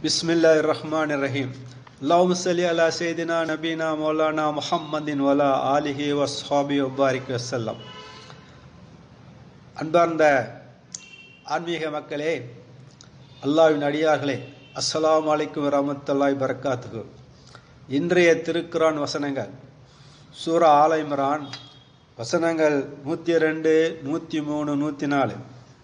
بسم الله الرحمن الرحيم اللهم صل على سيدنا نبينا مولانا محمد وعلى آله وصحبه وبارك وسلم அன்பார்ந்த ஆன்மீக மக்களே அல்லாஹ்வின் அடியார்களே அஸ்ஸலாமு அலைக்கும் வரமத்துல்லாய் பரக்காத்துகு இன்றைய திருக்குரான் வசனங்கள் சூரா ஆல இம்ரான் வசனங்கள் நூற்றி ரெண்டு நூற்றி மூணு நூற்றி நாலு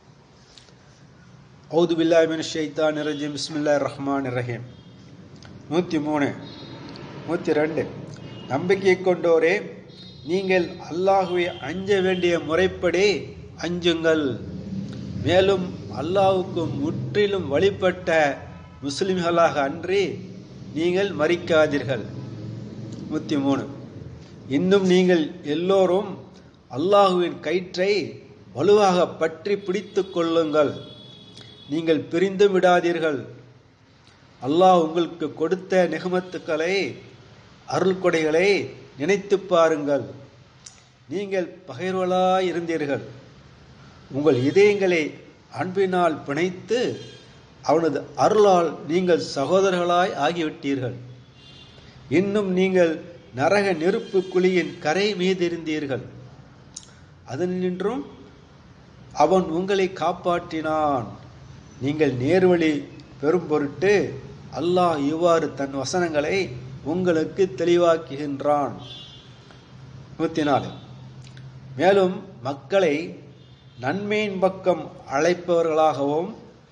அவுது பில்லாமின் ஷைத்தான் ரஜீம் பிஸ்மில்லா ரஹ்மான் ரஹீம் நூற்றி மூணு நூற்றி ரெண்டு நம்பிக்கை கொண்டோரே நீங்கள் அல்லாஹுவை அஞ்ச வேண்டிய முறைப்படி அஞ்சுங்கள் மேலும் அல்லாஹுக்கு முற்றிலும் வழிபட்ட முஸ்லிம்களாக அன்றி நீங்கள் மறிக்காதீர்கள் நூற்றி மூணு இன்னும் நீங்கள் எல்லோரும் அல்லாஹுவின் கயிற்றை வலுவாக பற்றி பிடித்து கொள்ளுங்கள் நீங்கள் பிரிந்து விடாதீர்கள் அல்லாஹ் உங்களுக்கு கொடுத்த நிகமத்துக்களை அருள் கொடைகளை நினைத்து பாருங்கள் நீங்கள் பகைர்வலாய் இருந்தீர்கள் உங்கள் இதயங்களை அன்பினால் பிணைத்து அவனது அருளால் நீங்கள் சகோதரர்களாய் ஆகிவிட்டீர்கள் இன்னும் நீங்கள் நரக நெருப்பு குழியின் கரை மீது இருந்தீர்கள் அதனின்றும் அவன் உங்களை காப்பாற்றினான் நீங்கள் நேர்வழி பெறும் பொருட்டு அல்லாஹ் இவ்வாறு தன் வசனங்களை உங்களுக்கு தெளிவாக்குகின்றான் நூற்றி நாலு மேலும் மக்களை நன்மையின் பக்கம் அழைப்பவர்களாகவும்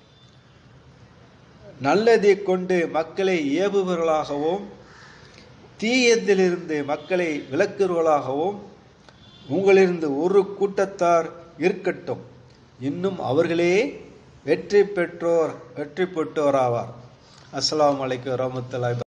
நல்லதை கொண்டு மக்களை ஏவுபவர்களாகவும் தீயத்திலிருந்து மக்களை விளக்குவர்களாகவும் உங்களிருந்து ஒரு கூட்டத்தார் இருக்கட்டும் இன்னும் அவர்களே வெற்றி பெற்றோர் வெற்றி பெற்றோர் ஆவார் அஸ்லாம் வலைக்கம் வரமத்துல்லாய்